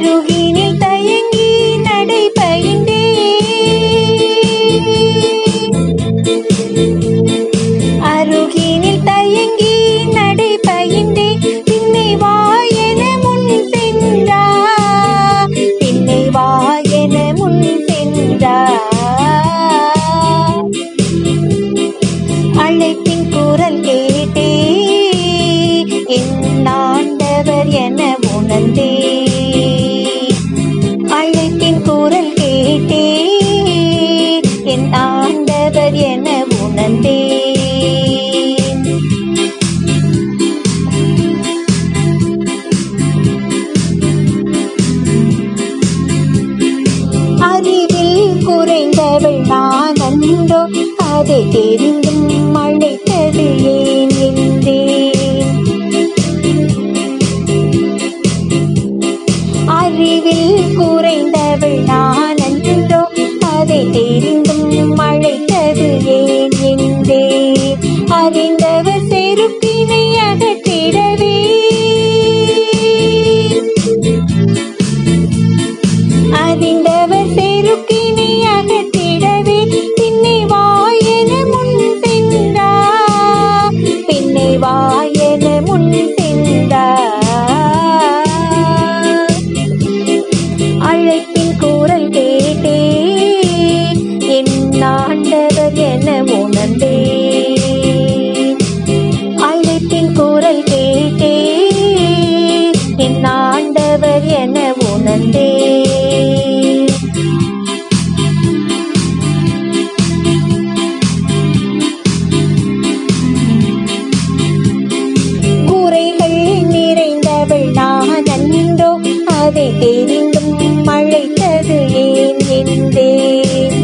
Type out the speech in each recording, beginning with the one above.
அருகினில் தயங்கி நடை பயின்றே அருகினில் தயங்கி நடை பயின்றே பின்னை வா என முன் சென்றா பின்னை வா என முன் சென்றா அழைப்பின் குரல் கேட்டே என் ஆண்டவர் என உணர்ந்தே அழைப்பின் குரல் கேட்டே என் ஆண்டவர் என உணர்ந்தே அறிவில் குறைந்தவள் நான் அன்றோ அதை தெரிந்தும் அழைத்தது ஏன் என்றேன் அறிவில் குறைந்தவள் நான் அன்றோ அதை தெரிந்தும் அழைத்தது ஏன் என்றேன் அறிந்தவர் செருப்பினை அகற்றிடவே அறிந்தவர் செருக்கினை அகற்றிடவே பின்னை வாயன முன் சென்றா பின்னை வாயன முன் சென்றா அழைப்பின் குரல் கேட்டே என் ஆண்டவர் என உணர்ந்தே அழைப்பின் குரல் கேட்டே என் ஆண்டவர் என உணர்ந்தே குறைகள் நிறைந்தவள் நான் அன்றோ அதை தெரிந்தும் அழைத்தது ஏன் என்றேன்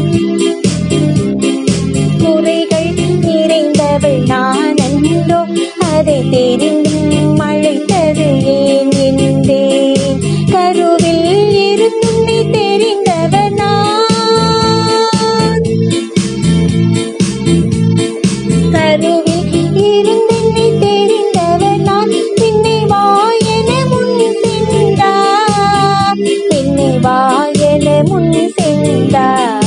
குறைகள் நிறைந்தவள் நான் அன்றோ அதை தெரிந்தும் அழைத்தது ஏன் என்றேன் கருவில் இருந்தும் நீ தெரிந்தவர் நான் கருவில் இருந்தும் நீ தெரிந்தவர் நான் பின்னே வாயன முன் சென்றா பின்னே வாயன முன் சென்றா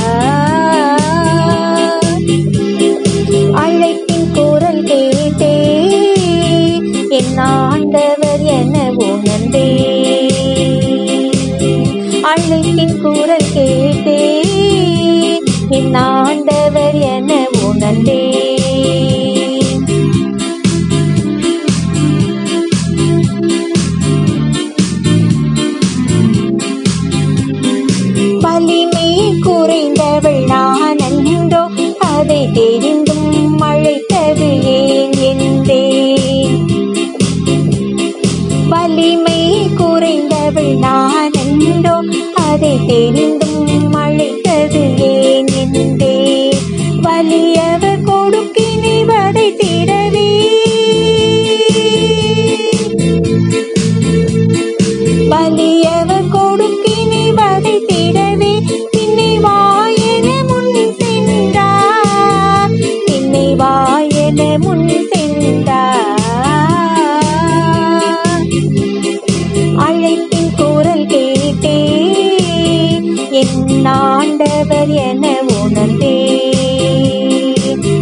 அழைப்பின் குரல் கேட்டே என் ஆண்டவர் என உணர்ந்தே அழைப்பின் குரல் கேட்டே என் ஆண்டவர் என உணர்ந்தே வலிமை குறைந்தவள் நான் அன்றோ அதை தெரிந்தும் அழைத்தது ஏன் என்றேன் வலிமை குறைந்தவள் நான் அன்றோ அதை தெரிந்தும் அழைத்தது ஏன் என்றேன் வலியவர் கொடுக்கினை வதைத்திடவே வலியவர் கொடுக்கினை வதைத்திடவே பின்னை வாயன முன் சென்றா பின்னை வாயன முன் சென்றா அழைப்பின் குரல் கேட்டே என் ஆண்டவர் என உணர்ந்தே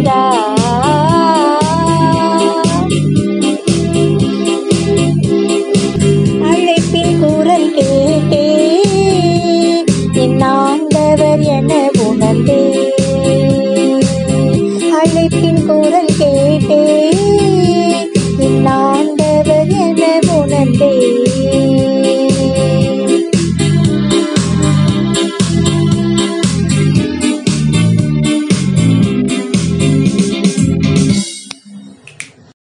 சென்றார் அழைப்பின் குரல் கேட்டே என் ஆண்டவர் என உணர்ந்தே அழைப்பின் குரல் கேட்டே